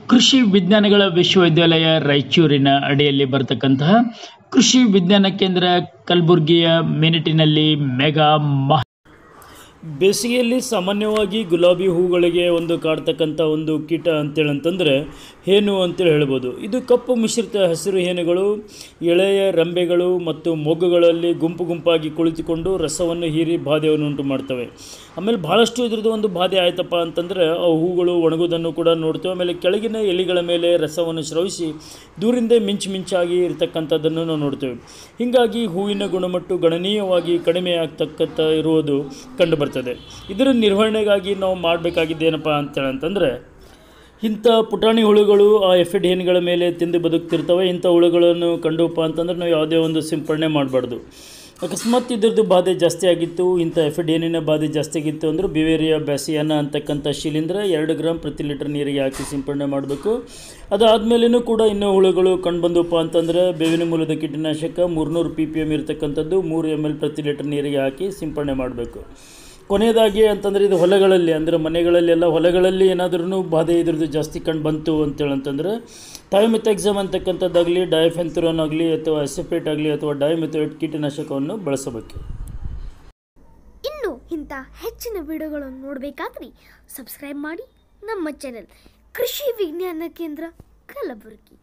ಕೃಷಿ ವಿಜ್ಞಾನಗಳ ವಿಶ್ವವಿದ್ಯಾಲಯ ರಾಯಚೂರಿನ ಅಡಿಯಲ್ಲಿ ಬರತಕ್ಕಂತಹ ಕೃಷಿ ವಿಜ್ಞಾನ ಕೇಂದ್ರ ಕಲಬುರಗಿಯ ಮಿನಿಟಿನಲ್ಲಿ ಮೆಗಾ ಮಹ ಬೇಸಿಗೆಯಲ್ಲಿ ಸಾಮಾನ್ಯವಾಗಿ ಗುಲಾಬಿ ಹೂಗಳಿಗೆ ಒಂದು ಕಾಡ್ತಕ್ಕಂಥ ಒಂದು ಕೀಟ ಅಂತೇಳಿ ಅಂತಂದರೆ ಹೇನು ಅಂತೇಳಿ ಹೇಳ್ಬೋದು ಇದು ಕಪ್ಪು ಮಿಶ್ರಿತ ಹಸಿರು ಹೇನುಗಳು ಎಳೆಯ ರೆಂಬೆಗಳು ಮತ್ತು ಮೊಗ್ಗುಗಳಲ್ಲಿ ಗುಂಪು ಗುಂಪಾಗಿ ಕುಳಿತುಕೊಂಡು ರಸವನ್ನು ಹೀರಿ ಬಾಧೆಯನ್ನು ಉಂಟು ಮಾಡ್ತವೆ ಆಮೇಲೆ ಭಾಳಷ್ಟು ಇದ್ರದ್ದು ಒಂದು ಬಾಧೆ ಆಯ್ತಪ್ಪ ಅಂತಂದರೆ ಆ ಹೂಗಳು ಒಣಗೋದನ್ನು ಕೂಡ ನೋಡ್ತೇವೆ ಆಮೇಲೆ ಕೆಳಗಿನ ಎಲೆಗಳ ಮೇಲೆ ರಸವನ್ನು ಸ್ರವಿಸಿ ದೂರಿಂದ ಮಿಂಚು ಮಿಂಚಾಗಿ ಇರತಕ್ಕಂಥದ್ದನ್ನು ನಾವು ನೋಡ್ತೇವೆ ಹೀಗಾಗಿ ಹೂವಿನ ಗುಣಮಟ್ಟ ಗಣನೀಯವಾಗಿ ಕಡಿಮೆ ಆಗ್ತಕ್ಕಂಥ ಇರುವುದು ಕಂಡು ಬರ್ತದೆ ಇದರ ನಿರ್ವಹಣೆಗಾಗಿ ನಾವು ಮಾಡಬೇಕಾಗಿದ್ದೇನಪ್ಪ ಅಂತೇಳಿ ಅಂತಂದರೆ ಇಂಥ ಪುಟಾಣಿ ಹುಳುಗಳು ಆ ಎಫಿಡ್ ಹೇನುಗಳ ಮೇಲೆ ತಿಂದು ಬದುಕ್ತಿರ್ತವೆ ಇಂಥ ಹುಳುಗಳನ್ನು ಕಂಡುಪ್ಪ ಅಂತಂದ್ರೆ ನಾವು ಯಾವುದೇ ಒಂದು ಸಿಂಪಡಣೆ ಮಾಡಬಾರ್ದು ಅಕಸ್ಮಾತ್ ಇದ್ರದ್ದು ಬಾಧೆ ಜಾಸ್ತಿ ಆಗಿತ್ತು ಇಂಥ ಎಫಿಡ್ ಹೇನಿನ ಬಾಧೆ ಜಾಸ್ತಿ ಆಗಿತ್ತು ಅಂದ್ರೆ ಬಿವೇರಿಯಾ ಬ್ಯಾಸಿಯಾನ ಅಂತಕ್ಕಂಥ ಶಿಲೀಂಧ್ರ ಎರಡು ಗ್ರಾಮ್ ಪ್ರತಿ ಲೀಟರ್ ನೀರಿಗೆ ಹಾಕಿ ಸಿಂಪಡಣೆ ಮಾಡಬೇಕು ಅದಾದಮೇಲೆನೂ ಕೂಡ ಇನ್ನೂ ಹುಳುಗಳು ಕಂಡುಬಂದಪ್ಪ ಅಂತಂದರೆ ಬೇವಿನ ಮೂಲದ ಕೀಟನಾಶಕ ಮೂರ್ನೂರು ಪಿ ಪಿ ಎಮ್ ಇರತಕ್ಕಂಥದ್ದು ಮೂರು ಎಮ್ ಎಲ್ ಪ್ರತಿ ಲೀಟರ್ ನೀರಿಗೆ ಹಾಕಿ ಸಿಂಪಡಣೆ ಮಾಡಬೇಕು ಕೊನೆಯದಾಗಿ ಅಂತಂದರೆ ಇದು ಹೊಲಗಳಲ್ಲಿ ಅಂದರೆ ಮನೆಗಳಲ್ಲೆಲ್ಲ ಹೊಲಗಳಲ್ಲಿ ಏನಾದ್ರೂ ಬಾಧೆ ಇದ್ರದ್ದು ಜಾಸ್ತಿ ಕಂಡು ಬಂತು ಅಂತೇಳಿ ಅಂತಂದರೆ ಥೈಮಿಥೆಕ್ಸಮ್ ಅಂತಕ್ಕಂಥದ್ದಾಗಲಿ ಡಯಫೆಂಥುರೋನ್ ಆಗಲಿ ಅಥವಾ ಎಸೆಪೇಟ್ ಆಗಲಿ ಅಥವಾ ಡಯಮಿಥೋಯೇಟ್ ಕೀಟನಾಶಕವನ್ನು ಬಳಸಬೇಕು ಇನ್ನು ಇಂಥ ಹೆಚ್ಚಿನ ವಿಡಿಯೋಗಳನ್ನು ನೋಡಬೇಕಾದ್ರೆ ಸಬ್ಸ್ಕ್ರೈಬ್ ಮಾಡಿ ನಮ್ಮ ಚಾನೆಲ್ ಕೃಷಿ ವಿಜ್ಞಾನ ಕೇಂದ್ರ ಕಲಬುರಗಿ